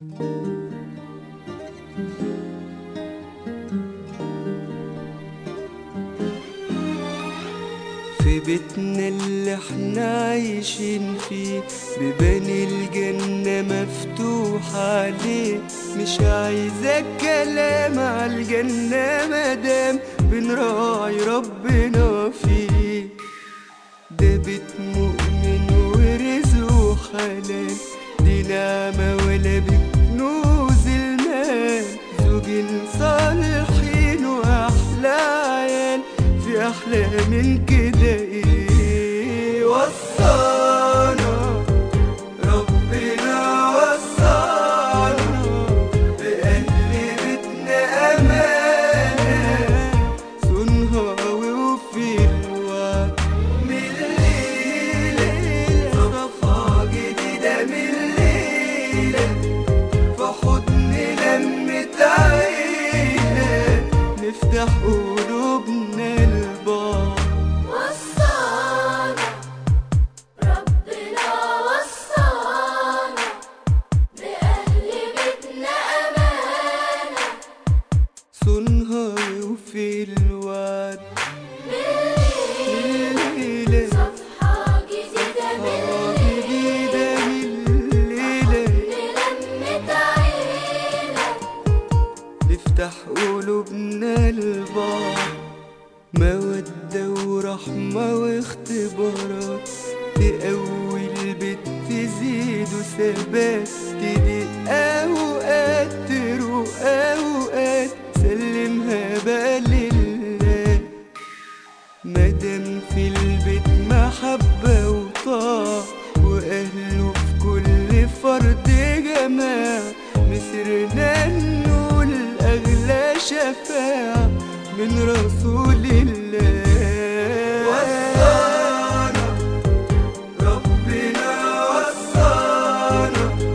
في بيتنا اللي احنا عايشين فيه بيبان الجنة مفتوحة عليه مش عايزة كلام عالجنة مادام بنراعي ربنا فيه ده بيت مؤمن ورزقه حلال دي نعمة ولا بكنوز المال زوجين صالحين وأحلى عيال في أحلى من كده إيه وصانا ربنا وصانا بأهل بيتنا أمانة صنها وفي الوقت من الليلة صفحة جديدة من الليلة في حضن لمة عيلة نفتح قلوبنا لبعض وصانا ربنا وصانا بأهل بيتنا أمانة صنها وفي الوعد الليلة صفحة جديدة من آه جديدة من الليلة لمة عيلة نفتح قلوبنا لبعض مودة ورحمة واختبارات تقوي البيت تزيد وثبات تضيق أوقات تروق أوقات سلمها بقى لله مادام في البيت محبة وطاعة وأهله في كل فرد جماعة مسرنا نقول أغلى شفاعة من رسول الله وصانا ربنا وصانا